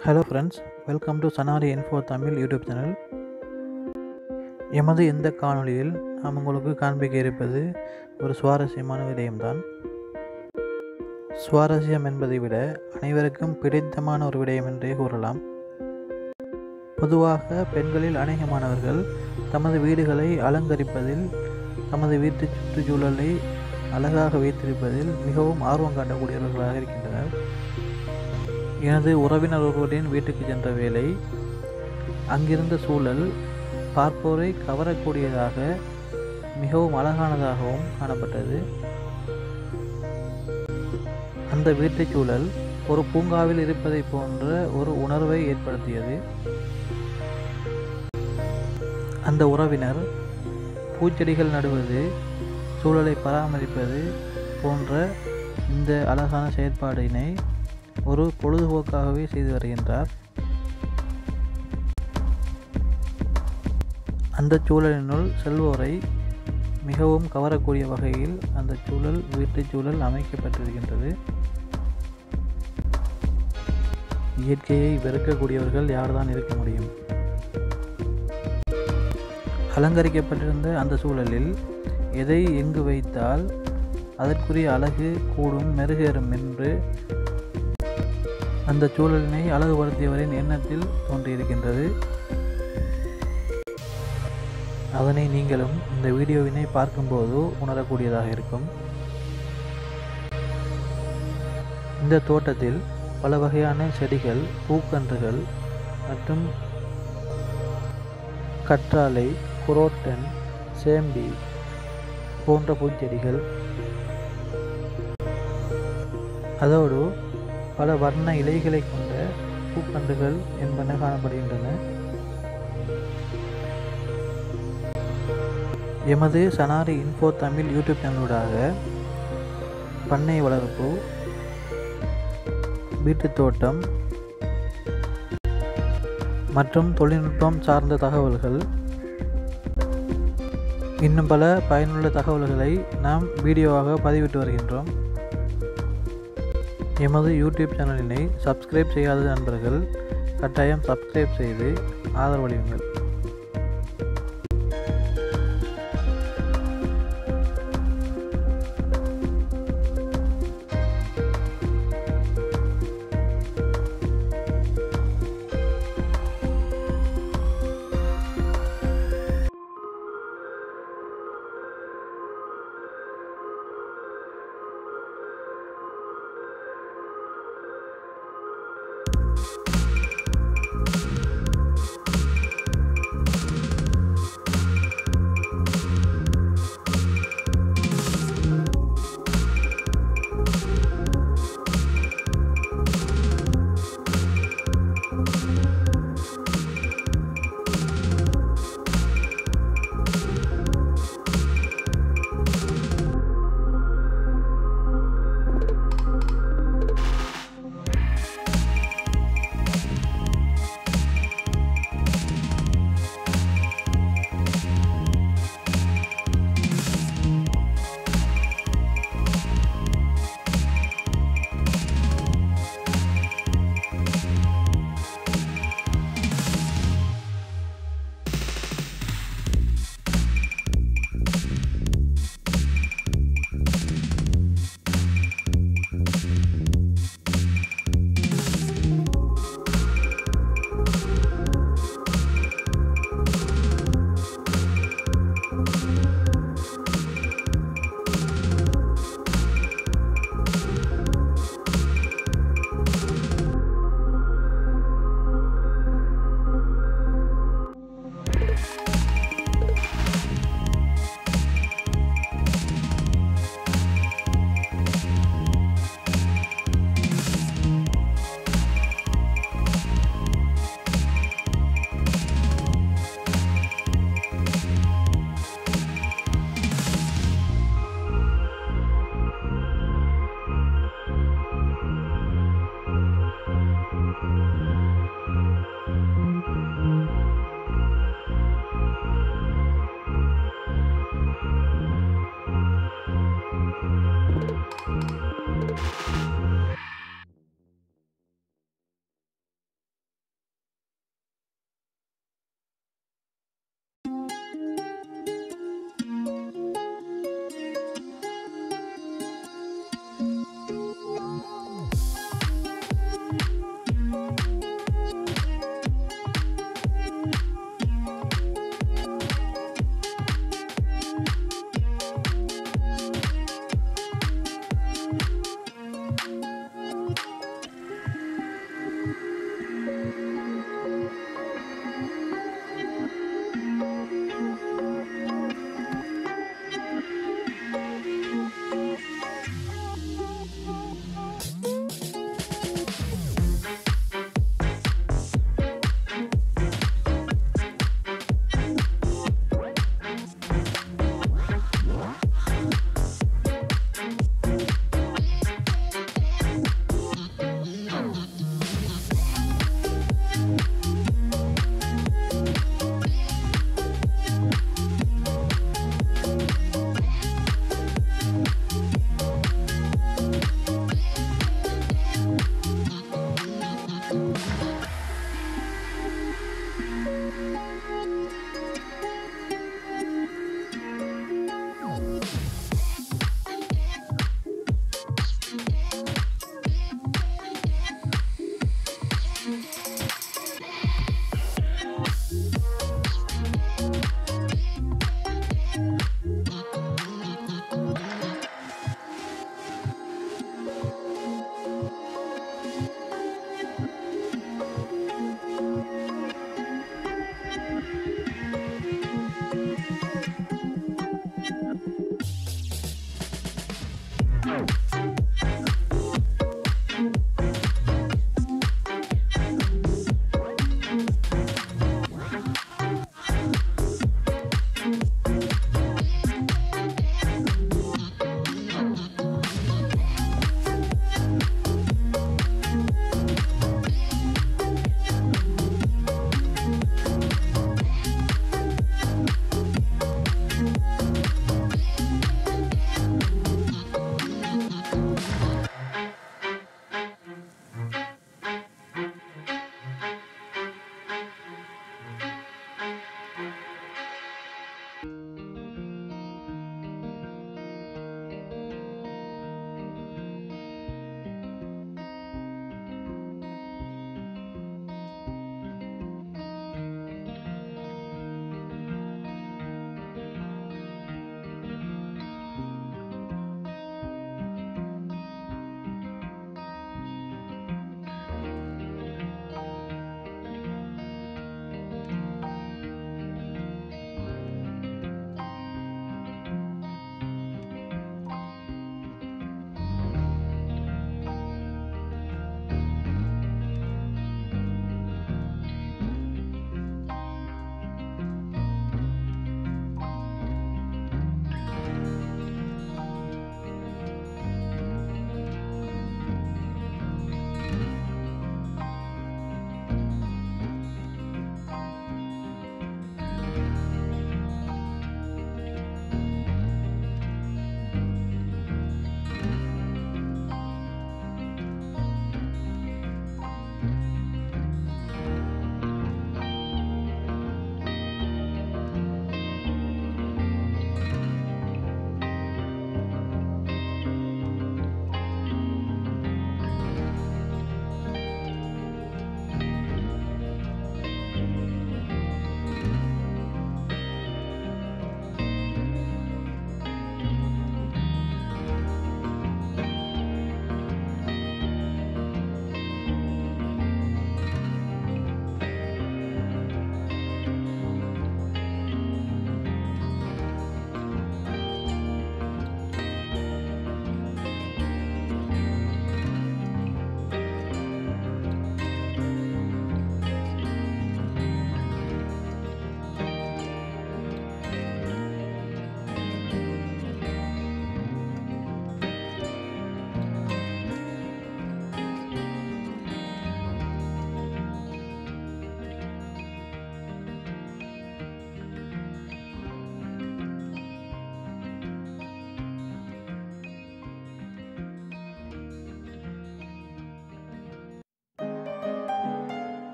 hello friends welcome to Sanari info Tamil YouTube channel எமது இந்த காணொளியில் நாம் உங்களுக்கு காண்பிக்க இருப்பது ஒரு சுவாரஸ்யமான விடயம்தான் சுவாரஸ்யம் என்பதை விட அனைவருக்கும் பிடித்தமான ஒரு விடயம் என்றே கூறலாம் பொதுவாக பெண்களில் அநேகமானவர்கள் தமது வீடுகளை அலங்கரிப்பதில் தமது வீட்டு சுற்றுச்சூழலை அழகாக வைத்திருப்பதில் மிகவும் ஆர்வம் காட்டக்கூடியவர்களாக இருக்கின்றனர் எனது உறவினர் ஒருவரின் வீட்டுக்கு சென்ற வேளை அங்கிருந்த சூழல் பார்ப்போரை கவரக்கூடியதாக மிகவும் அழகானதாகவும் காணப்பட்டது அந்த வீட்டுச் சூழல் ஒரு பூங்காவில் இருப்பதை போன்ற ஒரு உணர்வை ஏற்படுத்தியது அந்த உறவினர் பூச்செடிகள் நடுவது சூழலை பராமரிப்பது போன்ற இந்த அழகான செயற்பாடினை ஒரு பொழுதுபோக்காகவே செய்து வருகின்றார் அந்த சூழலினுள் செல்வோரை மிகவும் கவரக்கூடிய வகையில் அந்த சூழல் வீட்டுச் சூழல் அமைக்கப்பட்டிருக்கின்றது இயற்கையை வெறுக்கக்கூடியவர்கள் யார்தான் இருக்க முடியும் அலங்கரிக்கப்பட்டிருந்த அந்த சூழலில் எதை எங்கு வைத்தால் அதற்குரிய அழகு கூடும் மெருகேறும் என்று அந்த சூழலினை அழகுபடுத்தியவரின் எண்ணத்தில் தோன்றியிருக்கின்றது அதனை நீங்களும் இந்த வீடியோவினை பார்க்கும்போது உணரக்கூடியதாக இருக்கும் இந்த தோட்டத்தில் பல வகையான செடிகள் பூக்கன்றுகள் மற்றும் கற்றாழை குரோட்டன் சேம்பி போன்ற பூச்செடிகள் அதோடு பல வர்ண இலைகளை கொண்ட பூக்கன்றுகள் என்பன காணப்படுகின்றன எமது சனாரி இன்ஃபோ தமிழ் யூடியூப் சேனலூடாக பண்ணை வளர்ப்பு வீட்டுத் தோட்டம் மற்றும் தொழில்நுட்பம் சார்ந்த தகவல்கள் இன்னும் பல பயனுள்ள தகவல்களை நாம் வீடியோவாக பதிவிட்டு வருகின்றோம் எமது யூடியூப் சேனலினை சப்ஸ்கிரைப் செய்யாத நண்பர்கள் கட்டாயம் சப்ஸ்கிரைப் செய்து ஆதரவளியுங்கள்